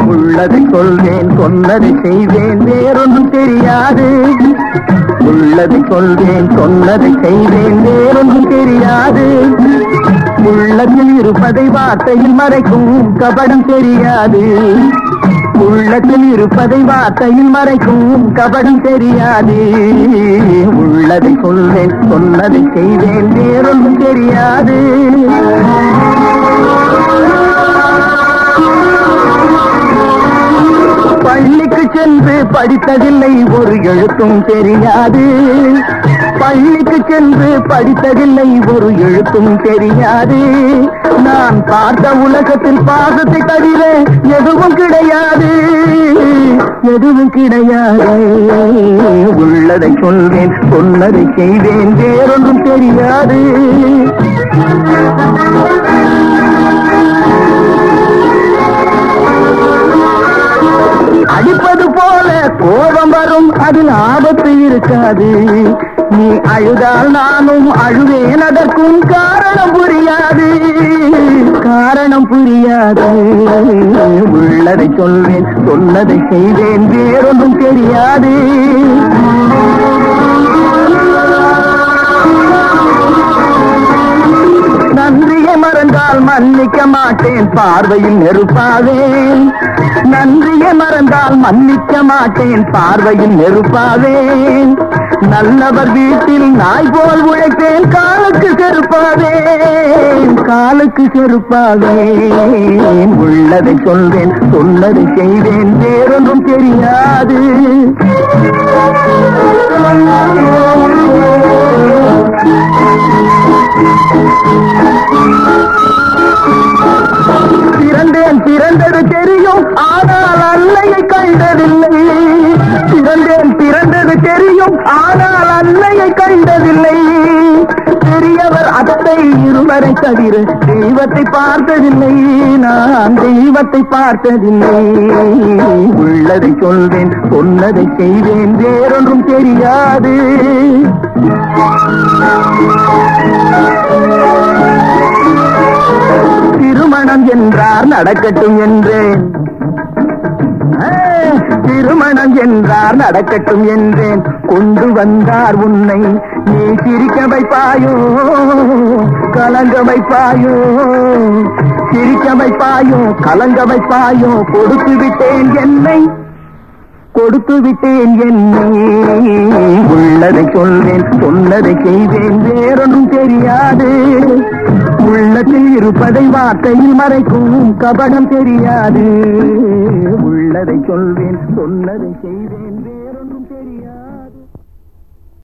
உள்ளதை சொல்வேன் சொன்னதை செய்வேன் வேறொன்றும் தெரியாது உள்ளதை சொல்வேன் சொன்னதை செய்வேன் வேறொன்றும் தெரியாது உள்ளத்தில் இருப்பதை வார்த்தையில் மறைக்கும் கபடம் தெரியாது உள்ளத்தில் இருப்பதை வார்த்தையில் மறைக்கும் கபடம் தெரியாது உள்ளதை சொல்வேன் சொன்னதை செய்வேன் வேறொன்றும் தெரியாது பள்ளிக்கு சென்று படித்ததில்லை ஒரு எழுத்தும் தெரியாது பள்ளிக்கு சென்று படித்ததில்லை ஒரு எழுத்தும் தெரியாது நான் பார்த்த உலகத்தில் பாசத்தை தவிர எதுவும் கிடையாது எதுவும் கிடையாது உள்ளதை சொல்வேன் சொன்னதை செய்வேன் வேறொன்றும் தெரியாது அடிப்பது போல கோபம் வரும் அதில் ஆபத்து இருக்காது நீ அழுதால் நானும் அழுவேன் அதற்கும் காரணம் புரியாது காரணம் புரியாது உள்ளதை சொல்வேன் சொன்னதை செய்வேன் வேறொன்றும் தெரியாது நன்றியை மறந்தால் மன்னிக்க மாட்டேன் பார்வையில் நெருப்பாவேன் நன்றியை மறந்தால் மன்னிக்க மாட்டேன் பார்வையில் நெருப்பாவேன் நல்லவர் வீட்டில் நாய் போல் உழைப்பேன் காலுக்கு செருப்பாவேன் காலுக்கு செருப்பாவேன் உள்ளதை சொல்வேன் சொன்னதை செய்வேன் வேறொன்றும் தெரியாது பிறந்தேன் பிறந்தது தெரியும் ஆனால் அன்னையை கண்டதில்லை பிறந்தேன் பிறந்தது தெரியும் ஆனால் அன்னையை கண்டதில்லை பெரியவர் அத்தை இருவரை தவிர தெய்வத்தை பார்த்ததில்லை நான் தெய்வத்தை பார்த்ததில்லை உள்ளதை சொல்வேன் சொன்னதை செய்வேன் வேறொன்றும் தெரியாது திருமணம் என்றார் நடக்கட்டும் என்றேன் ஆ, திருமணம் என்றார் நடக்கட்டும் என்றேன் கொண்டு வந்தார் உன்னை நீ சிரிக்க வைப்பாயோ கலங்க வைப்பாயோ சிரிக்க வைப்பாயோ கலங்க வைப்பாயோ கொடுத்து விட்டேன் என்னை கொடுத்து விட்டேன் என்னை உள்ளதை சொல்வேன் சொன்னதை செய்வேன் வேறொன்றும் தெரியாது உள்ளத்தில் இருப்பதை வார்த்தையில் மறைக்கும் கபடம் தெரியாது உள்ளதை சொல்வேன் சொன்னதை செய்வேன் வேறொன்றும் தெரியாது